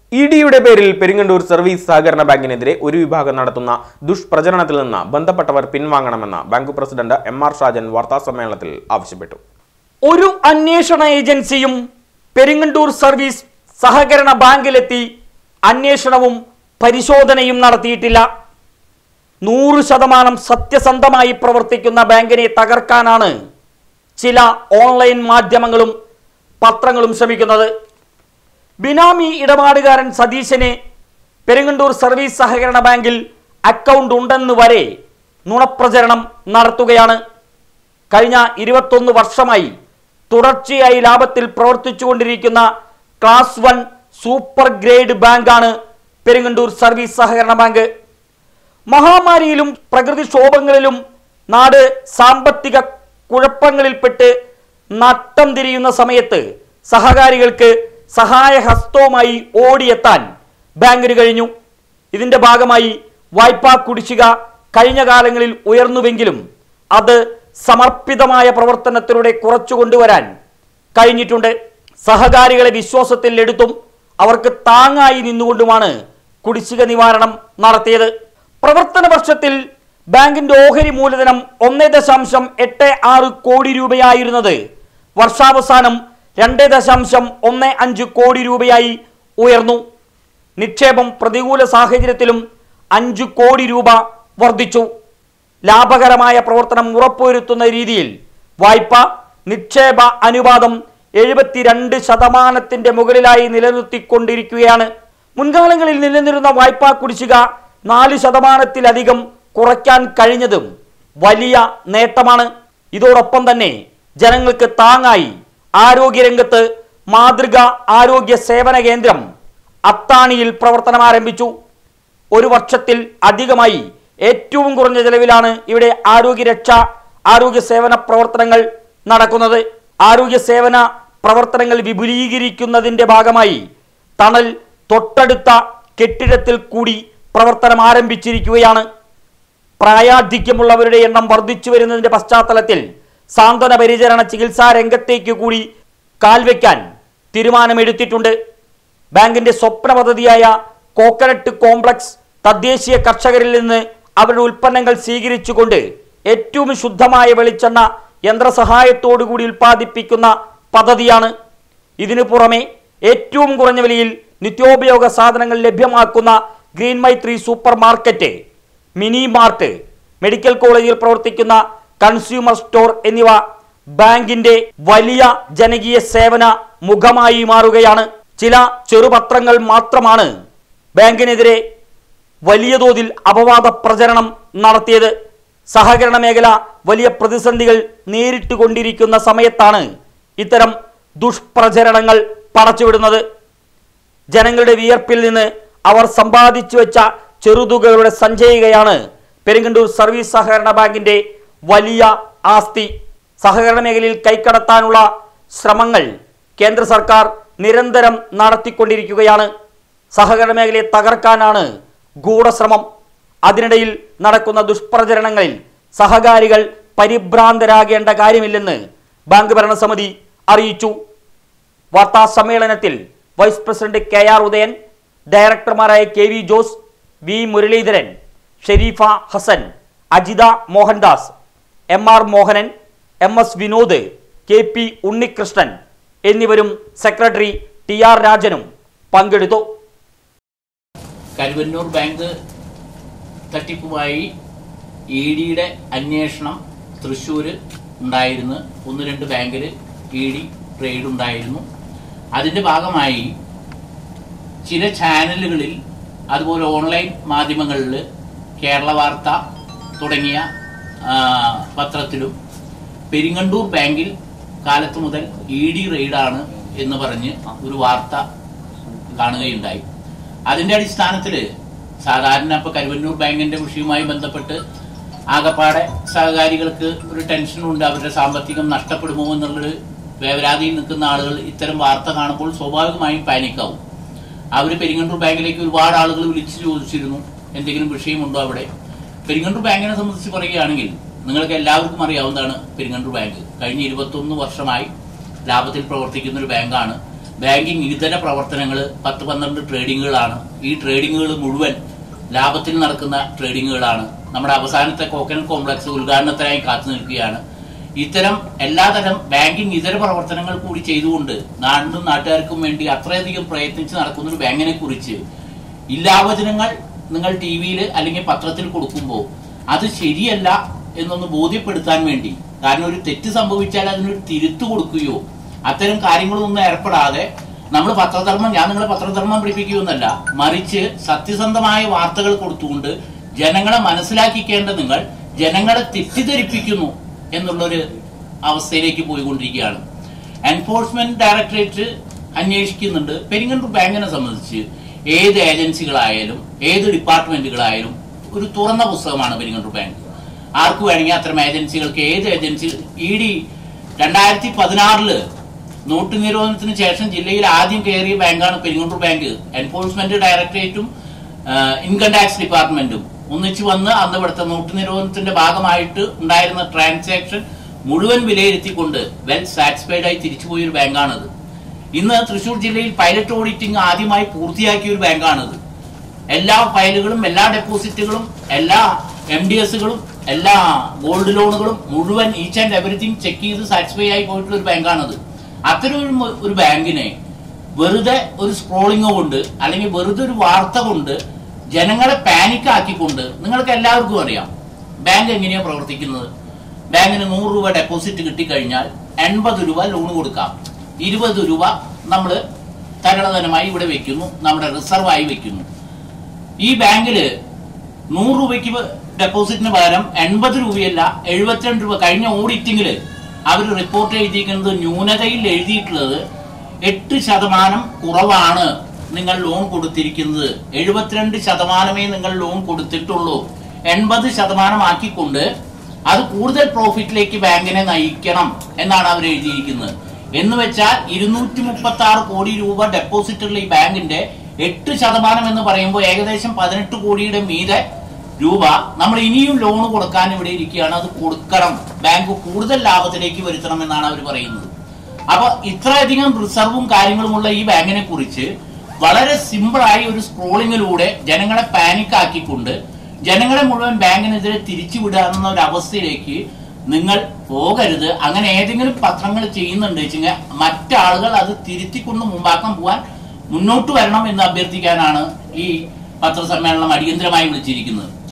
E ഡിയുടെ പേരിൽ Peringandoor service സഹകരണ ബാങ്കിനെതിരെ ഒരു വിഭാഗം നടത്തുന്ന ദുഷ്പ്രചരണത്തിൽ നിന്ന് ബന്ധപ്പെട്ടവർ പിൻവാങ്ങണമെന്ന് bank president M R Shajan വാർത്താസമ്മേളനത്തിൽ ആവശ്യപ്പെട്ടു ഒരു അന്വേഷണ ഏജൻസിയും പെരിങ്ങണ്ടൂർ സർവീസ് സഹകരണ ബാങ്കിലെത്തി അന്വേഷണവും പരിശോധനയും നടത്തിയിട്ടില്ല നൂറ് ശതമാനം സത്യസന്ധമായി പ്രവർത്തിക്കുന്ന ബാങ്കിനെ തകർക്കാനാണ് ചില ഓൺലൈൻ മാധ്യമങ്ങളും പത്രങ്ങളും ശ്രമിക്കുന്നത് ബിനാമി ഇടപാടുകാരൻ സതീശന് പെരുങ്ങണ്ടൂർ സർവീസ് സഹകരണ ബാങ്കിൽ അക്കൗണ്ട് ഉണ്ടെന്ന് വരെ നുണപ്രചരണം നടത്തുകയാണ് കഴിഞ്ഞ ഇരുപത്തൊന്ന് വർഷമായി തുടർച്ചയായി ലാഭത്തിൽ പ്രവർത്തിച്ചുകൊണ്ടിരിക്കുന്ന ക്ലാസ് വൺ സൂപ്പർ ഗ്രേഡ് ബാങ്കാണ് പെരുങ്ങണ്ടൂർ സർവീസ് സഹകരണ ബാങ്ക് മഹാമാരിയിലും പ്രകൃതിക്ഷോഭങ്ങളിലും നാട് സാമ്പത്തിക കുഴപ്പങ്ങളിൽപ്പെട്ട് നട്ടം തിരിയുന്ന സമയത്ത് സഹകാരികൾക്ക് സഹായഹസ്തവുമായി ഓടിയെത്താൻ ബാങ്കിന് കഴിഞ്ഞു ഇതിന്റെ ഭാഗമായി വായ്പാ കുടിശ്ശിക കഴിഞ്ഞ കാലങ്ങളിൽ ഉയർന്നുവെങ്കിലും അത് സമർപ്പിതമായ പ്രവർത്തനത്തിലൂടെ കുറച്ചു കൊണ്ടുവരാൻ കഴിഞ്ഞിട്ടുണ്ട് സഹകാരികളെ വിശ്വാസത്തിൽ എടുത്തും അവർക്ക് താങ്ങായി നിന്നുകൊണ്ടുമാണ് കുടിശ്ശിക നിവാരണം നടത്തിയത് പ്രവർത്തന വർഷത്തിൽ ബാങ്കിന്റെ ഓഹരി മൂലധനം ഒന്നേ ദശാംശം എട്ട് ആറ് കോടി രൂപയായിരുന്നത് വർഷാവസാനം രണ്ട് ദശാംശം ഒന്ന് അഞ്ച് കോടി രൂപയായി ഉയർന്നു നിക്ഷേപം പ്രതികൂല സാഹചര്യത്തിലും അഞ്ചു കോടി രൂപ വർദ്ധിച്ചു ലാഭകരമായ പ്രവർത്തനം ഉറപ്പുവരുത്തുന്ന രീതിയിൽ വായ്പ നിക്ഷേപ അനുപാതം എഴുപത്തിരണ്ട് ശതമാനത്തിന്റെ മുകളിലായി നിലനിർത്തിക്കൊണ്ടിരിക്കുകയാണ് മുൻകാലങ്ങളിൽ നിലനിന്നിരുന്ന വായ്പാ കുടിശ്ശിക നാല് ശതമാനത്തിലധികം കുറയ്ക്കാൻ കഴിഞ്ഞതും വലിയ നേട്ടമാണ് ഇതോടൊപ്പം തന്നെ ജനങ്ങൾക്ക് താങ്ങായി ആരോഗ്യരംഗത്ത് മാതൃക ആരോഗ്യ സേവന കേന്ദ്രം അത്താണിയിൽ പ്രവർത്തനം ആരംഭിച്ചു ഒരു വർഷത്തിൽ അധികമായി ഏറ്റവും കുറഞ്ഞ ചെലവിലാണ് ഇവിടെ ആരോഗ്യരക്ഷ ആരോഗ്യ സേവന പ്രവർത്തനങ്ങൾ നടക്കുന്നത് ആരോഗ്യ സേവന പ്രവർത്തനങ്ങൾ വിപുലീകരിക്കുന്നതിന്റെ ഭാഗമായി തണൽ തൊട്ടടുത്ത കെട്ടിടത്തിൽ കൂടി പ്രവർത്തനം ആരംഭിച്ചിരിക്കുകയാണ് പ്രായാധിക്യമുള്ളവരുടെ എണ്ണം വർദ്ധിച്ചു വരുന്നതിന്റെ പശ്ചാത്തലത്തിൽ സാന്ത്വന പരിചരണ ചികിത്സാ രംഗത്തേക്ക് കൂടി കാൽവെക്കാൻ തീരുമാനമെടുത്തിട്ടുണ്ട് ബാങ്കിന്റെ സ്വപ്ന പദ്ധതിയായ കോക്കനട്ട് കോംപ്ലക്സ് തദ്ദേശീയ കർഷകരിൽ നിന്ന് അവരുടെ ഉൽപ്പന്നങ്ങൾ സ്വീകരിച്ചുകൊണ്ട് ഏറ്റവും ശുദ്ധമായ വെളിച്ചെണ്ണ യന്ത്രസഹായത്തോടുകൂടി ഉൽപ്പാദിപ്പിക്കുന്ന പദ്ധതിയാണ് ഇതിനു പുറമെ ഏറ്റവും കുറഞ്ഞ വിലയിൽ നിത്യോപയോഗ സാധനങ്ങൾ ലഭ്യമാക്കുന്ന green Maithri super market mini mart medical കോളേജിൽ പ്രവർത്തിക്കുന്ന കൺസ്യൂമർ സ്റ്റോർ എന്നിവ ബാങ്കിന്റെ വലിയ ജനകീയ സേവന മുഖമായി മാറുകയാണ് ചില ചെറുപത്രങ്ങൾ മാത്രമാണ് ബാങ്കിനെതിരെ വലിയ തോതിൽ അപവാദ പ്രചരണം നടത്തിയത് സഹകരണ മേഖല വലിയ പ്രതിസന്ധികൾ നേരിട്ട് കൊണ്ടിരിക്കുന്ന സമയത്താണ് ഇത്തരം ദുഷ്പ്രചരണങ്ങൾ പടച്ചുവിടുന്നത് ജനങ്ങളുടെ വിയർപ്പിൽ നിന്ന് അവർ സമ്പാദിച്ചു വെച്ച ചെറുതുകകളുടെ സഞ്ചയികയാണ് പെരുങ്കണ്ടൂർ സർവീസ് സഹകരണ ബാങ്കിന്റെ വലിയ ആസ്തി സഹകരണ മേഖലയിൽ കൈക്കടത്താനുള്ള ശ്രമങ്ങൾ കേന്ദ്ര സർക്കാർ നിരന്തരം നടത്തിക്കൊണ്ടിരിക്കുകയാണ് സഹകരണ മേഖലയെ തകർക്കാനാണ് ഗൂഢശ്രമം അതിനിടയിൽ നടക്കുന്ന ദുഷ്പ്രചരണങ്ങളിൽ സഹകാരികൾ പരിഭ്രാന്തരാകേണ്ട കാര്യമില്ലെന്ന് ബാങ്ക് ഭരണസമിതി അറിയിച്ചു വാർത്താ സമ്മേളനത്തിൽ vice president K R Udayan ഡയറക്ടർമാരായ K V Jose V Muraleedharan Sherifa Hassan Ajitha Mohandas M R Mohanan M S Vinod K P Unnikrishnan എന്നിവരും സെക്രട്ടറി ടി ആർ രാജനും പങ്കെടുത്തു കരുവന്നൂർ ബാങ്ക് തട്ടിപ്പുമായി ഇ ഡിയുടെ അന്വേഷണം തൃശ്ശൂര് ഉണ്ടായിരുന്നു ഒന്ന് രണ്ട് ബാങ്കിൽ ഇ ഡി റെയ്ഡ് ഉണ്ടായിരുന്നു അതിന്റെ ഭാഗമായി ചില ചാനലുകളിൽ അതുപോലെ ഓൺലൈൻ മാധ്യമങ്ങളിൽ കേരള വാർത്ത തുടങ്ങിയ ആ, പത്രത്തിലും പെരിങ്ങണ്ടൂർ ബാങ്കിൽ കാലത്ത് മുതൽ ഇ ഡി റെയ്ഡാണ് എന്ന് പറഞ്ഞ് ഒരു വാർത്ത കാണുകയുണ്ടായി അതിന്റെ അടിസ്ഥാനത്തിൽ സാധാരണ ഇപ്പൊ കരുവന്നൂർ ബാങ്കിന്റെ വിഷയവുമായി ബന്ധപ്പെട്ട് ആകപ്പാടെ സഹകാരികൾക്ക് ഒരു ടെൻഷനുണ്ട് അവരുടെ സാമ്പത്തികം നഷ്ടപ്പെടുമോ എന്നുള്ളൊരു വേവരാതിയിൽ നിൽക്കുന്ന ആളുകൾ ഇത്തരം വാർത്ത കാണുമ്പോൾ സ്വാഭാവികമായും പാനിക്കാവും അവർ പെരിങ്ങണ്ടൂർ ബാങ്കിലേക്ക് ഒരുപാട് ആളുകൾ വിളിച്ചു ചോദിച്ചിരുന്നു എന്തെങ്കിലും വിഷയമുണ്ടോ അവിടെ പെരിങ്ങണ്ടൂർ ബാങ്കിനെ സംബന്ധിച്ച് പറയുകയാണെങ്കിൽ നിങ്ങൾക്ക് എല്ലാവർക്കും അറിയാവുന്നതാണ് പെരിങ്ങണ്ടൂർ ബാങ്ക് കഴിഞ്ഞ ഇരുപത്തൊന്ന് വർഷമായി ലാഭത്തിൽ പ്രവർത്തിക്കുന്ന ഒരു ബാങ്കാണ് ബാങ്കിങ് ഇതര പ്രവർത്തനങ്ങൾ പത്ത് പന്ത്രണ്ട് ട്രേഡിങ്ങുകളാണ് ഈ ട്രേഡിങ്ങുകൾ മുഴുവൻ ലാഭത്തിൽ നടക്കുന്ന ട്രേഡിങ്ങുകളാണ് നമ്മുടെ അവസാനത്തെ കോക്കനട്ട് കോംപ്ലക്സ് ഉദ്ഘാടനത്തിനായി കാത്തു നിൽക്കുകയാണ് ഇത്തരം എല്ലാതരം ബാങ്കിങ് ഇതര പ്രവർത്തനങ്ങൾ കൂടി ചെയ്തുകൊണ്ട് നാടിനും നാട്ടുകാർക്കും വേണ്ടി അത്രയധികം പ്രയത്നിച്ച് നടക്കുന്ന ഒരു ബാങ്കിനെ കുറിച്ച് ഇല്ലാവചനങ്ങൾ നിങ്ങൾ ടി വിയിൽ അല്ലെങ്കിൽ പത്രത്തിൽ കൊടുക്കുമ്പോൾ അത് ശരിയല്ല എന്നൊന്ന് ബോധ്യപ്പെടുത്താൻ വേണ്ടി കാരണം ഒരു തെറ്റ് സംഭവിച്ചാൽ അതിനൊരു തിരുത്തു കൊടുക്കുകയോ അത്തരം കാര്യങ്ങളൊന്നും ഏർപ്പെടാതെ നമ്മൾ പത്രധർമ്മം ഞാൻ നിങ്ങളെ പത്രധർമ്മം പഠിപ്പിക്കുകയൊന്നല്ല മറിച്ച് സത്യസന്ധമായ വാർത്തകൾ കൊടുത്തുകൊണ്ട് ജനങ്ങളെ മനസ്സിലാക്കിക്കേണ്ട നിങ്ങൾ ജനങ്ങളെ തെറ്റിദ്ധരിപ്പിക്കുന്നു എന്നുള്ളൊരു അവസ്ഥയിലേക്ക് പോയിക്കൊണ്ടിരിക്കുകയാണ് എൻഫോഴ്സ്മെന്റ് ഡയറക്ടറേറ്റ് അന്വേഷിക്കുന്നുണ്ട് പെരിങ്ങണ്ടൂർ ബാങ്കിനെ സംബന്ധിച്ച് ഏത് ഏജൻസികളായാലും ഏത് ഡിപ്പാർട്ട്മെന്റുകളായാലും ഒരു തുറന്ന പുസ്തകമാണ് പെരിങ്ങണ്ടൂർ ബാങ്ക് ആർക്ക് വേണമെങ്കിൽ അത്തരം ഏജൻസികൾക്ക് ഏത് ഏജൻസി ഇ ഡി രണ്ടായിരത്തി പതിനാറില് നോട്ട് നിരോധനത്തിന് ശേഷം ജില്ലയിൽ ആദ്യം കയറിയ ബാങ്കാണ് പെരിങ്ങണ്ടൂർ ബാങ്ക് എൻഫോഴ്സ്മെന്റ് ഡയറക്ടറേറ്റും ഇൻകം ടാക്സ് ഡിപ്പാർട്ട്മെന്റും ഒന്നിച്ചു വന്ന് അന്ന് ഇവിടുത്തെ നോട്ട് നിരോധനത്തിന്റെ ഭാഗമായിട്ട് ഉണ്ടായിരുന്ന ട്രാൻസാക്ഷൻ മുഴുവൻ വിലയിരുത്തിക്കൊണ്ട് വെൽ സാറ്റിസ്ഫൈഡ് ആയി തിരിച്ചുപോയ ഒരു ബാങ്കാണത് ഇന്ന് തൃശൂർ ജില്ലയിൽ പൈലറ്റ് ഓഡിറ്റിംഗ് ആദ്യമായി പൂർത്തിയാക്കിയ ഒരു ബാങ്കാണത് എല്ലാ ഫയലുകളും എല്ലാ ഡെപ്പോസിറ്റുകളും എല്ലാ എം ഡി എസുകളും എല്ലാ ഗോൾഡ് ലോണുകളും മുഴുവൻ ഈച്ച് ആൻഡ് എവറിഥിങ് ചെക്ക് ചെയ്ത് സാറ്റിസ്ഫൈ ആയി പോയിട്ടുള്ള ഒരു ബാങ്കാണത് അത്തരം ഒരു മ- ഒരു ബാങ്കിനെ വെറുതെ ഒരു സ്ക്രോളിംഗ് കൊണ്ട് അല്ലെങ്കിൽ വെറുതെ ഒരു വാർത്ത കൊണ്ട് ജനങ്ങളെ പാനിക് ആക്കിക്കൊണ്ട് നിങ്ങൾക്ക് എല്ലാവർക്കും അറിയാം ബാങ്ക് എങ്ങനെയാണ് പ്രവർത്തിക്കുന്നത് ബാങ്കിന് നൂറ് രൂപ ഡെപ്പോസിറ്റ് കിട്ടിക്കഴിഞ്ഞാൽ എൺപത് രൂപ ലോൺ കൊടുക്കാം ഇരുപത് രൂപ നമ്മൾ തരണധനമായി ഇവിടെ വെക്കുന്നു നമ്മുടെ റിസർവായി വെക്കുന്നു ഈ ബാങ്കില് നൂറ് രൂപയ്ക്ക് ഡെപ്പോസിറ്റിന് പകരം എൺപത് രൂപയല്ല എഴുപത്തിരണ്ട് രൂപ കഴിഞ്ഞ ഓഡിറ്റിംഗില് അവർ റിപ്പോർട്ട് എഴുതിയിരിക്കുന്നത് ന്യൂനതയിൽ എഴുതിയിട്ടുള്ളത് എട്ട് ശതമാനം കുറവാണ് നിങ്ങൾ ലോൺ കൊടുത്തിരിക്കുന്നത് എഴുപത്തിരണ്ട് ശതമാനമേ നിങ്ങൾ ലോൺ കൊടുത്തിട്ടുള്ളൂ എൺപത് ശതമാനമാക്കിക്കൊണ്ട് അത് കൂടുതൽ പ്രോഫിറ്റിലേക്ക് ബാങ്കിനെ നയിക്കണം എന്നാണ് അവർ എഴുതിയിരിക്കുന്നത് എന്ന് വെച്ചാൽ ഇരുന്നൂറ്റി മുപ്പത്തി ആറ് കോടി രൂപ ഡെപ്പോസിറ്റ് ഉള്ള ഈ ബാങ്കിന്റെ എട്ട് ശതമാനം എന്ന് പറയുമ്പോൾ ഏകദേശം പതിനെട്ട് കോടിയുടെ മീതെ രൂപ നമ്മൾ ഇനിയും ലോൺ കൊടുക്കാൻ ഇവിടെ ഇരിക്കുകയാണ് അത് കൊടുക്കണം ബാങ്ക് കൂടുതൽ ലാഭത്തിലേക്ക് വരുത്തണം എന്നാണ് അവർ പറയുന്നത് അപ്പൊ ഇത്രയധികം റിസർവും കാര്യങ്ങളുമുള്ള ഈ ബാങ്കിനെ കുറിച്ച് വളരെ സിമ്പിളായി ഒരു സ്ക്രോളിങ്ങിലൂടെ ജനങ്ങളെ പാനിക് ആക്കിക്കൊണ്ട് ജനങ്ങളെ മുഴുവൻ ബാങ്കിനെതിരെ തിരിച്ചുവിടാവുന്ന ഒരു അവസ്ഥയിലേക്ക് നിങ്ങൾ പോകരുത് അങ്ങനെ ഏതെങ്കിലും പത്രങ്ങൾ ചെയ്യുന്നുണ്ട് വെച്ചെങ്കിൽ മറ്റാളുകൾ അത് തിരുത്തിക്കൊണ്ട് മുമ്പാക്കം പോവാൻ മുന്നോട്ട് വരണം എന്ന് അഭ്യർത്ഥിക്കാനാണ് ഈ പത്രസമ്മേളനം അടിയന്തരമായി വിളിച്ചിരിക്കുന്നത്